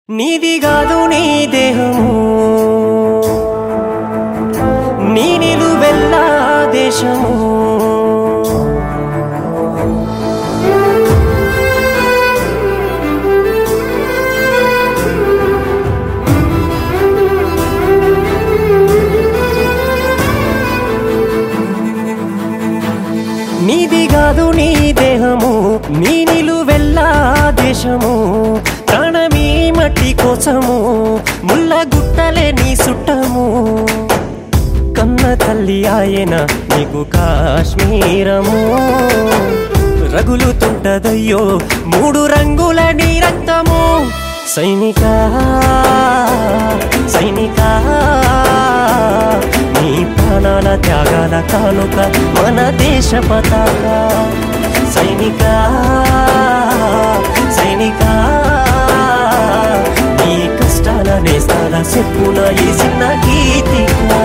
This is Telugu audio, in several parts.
నీది కాదు నీ దేహము నీ నిలువెల్లా దేశము నీది కాదు నీ దేహము నీ నిలువెల్లా దేశము ప్రాణమీ మట్టి కోసము ముళ్ళ గుట్టలే నీ సుట్టము కన్న తల్లి ఆయన నీకు కాశ్మీరము రగులుతుంటదయ్యో మూడు రంగుల నీ రక్తము సైనిక సైనిక నీ ప్రాణాల త్యాగాల కానుక మన దేశ పతాక సైనిక సైనిక నీ కష్టాల నేస్తాల చెప్పున ఈ చిన్న గీతిక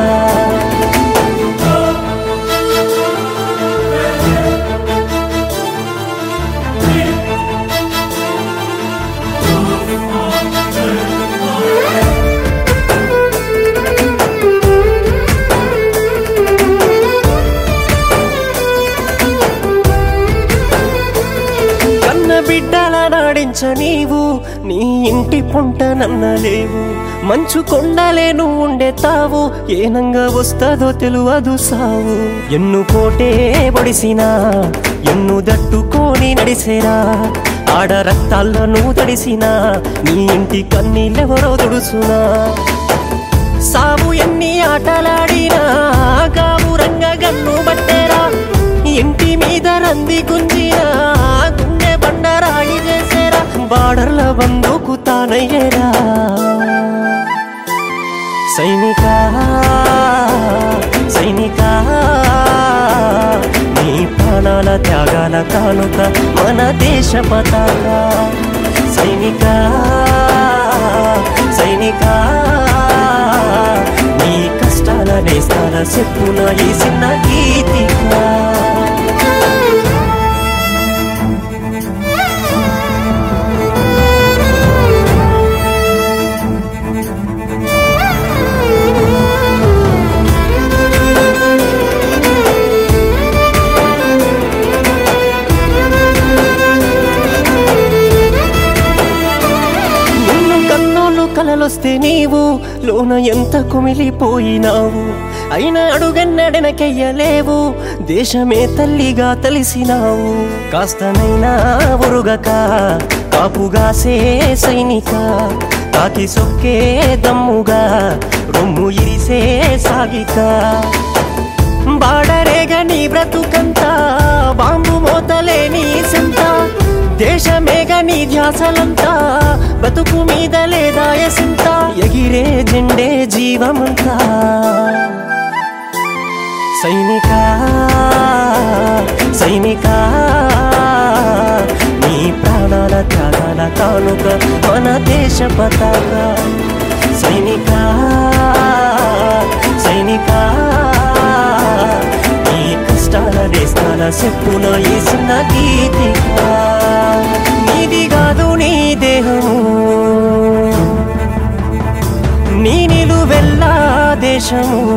కన్న బిడ్డల నాడించ నీవు నీ ఇంటి పొంట నన్నలేవు మంచు కొండలే నువ్వు ఉండే తావు ఏనంగా వస్తాదో తెలువదు సావు ఎన్ను కోటే పొడిసినా ఎన్ను దట్టుకొని నడిసేరా ఆడ రక్తాల్లో నువ్వు తడిసినా నీ ఇంటి కన్నీళ్ళెవరో తుడుసునా సావు ఎన్ని ఆటలాడినా కావురంగా గన్ను బట్టేరా ఇంటి మీద రంది గుంజినా గుండె బండరాయి చేసేరా బార్డర్ల బందుకు తానయ్యేరా సైనిక సైనిక నీ ప్రాణాల త్యాగాల కానుక మన దేశ పతాక సైనిక సైనిక నీ కష్టాల నేస్తాల చెప్పున ఈ చిన్న గీతిక నిన్ను కన్నోళ్ళు కలలొస్తే నీవు లోన ఎంత కుమిలిపోయినావు అయినా అడుగన్నడెనకెయ్యలేవు దేశమే తల్లిగా తలిసినావు కాస్తనైనా ఒరుగక కాపుగాసే సైనిక కాకి సొక్కే దమ్ముగా రొమ్ము ఇరిసే సాగిక బాడరేగా నీ బ్రతుకంతా బాంబు మోతలే నీ సంత దేశమేగా నీ ధ్యాసలంతా బతుకు మీద లేదా ఎసింత ఎగిరే జెండే జీవమంతా సైనిక సైనిక నీ ప్రాణాల త్యాగాల కానుక మన దేశ పతాక సైనిక సైనిక నీ కష్టాల నేస్తాల చెప్పున ఈ చిన్న గీతిక నీది కాదు నీ దేహము నీ నిలువెల్లా దేశము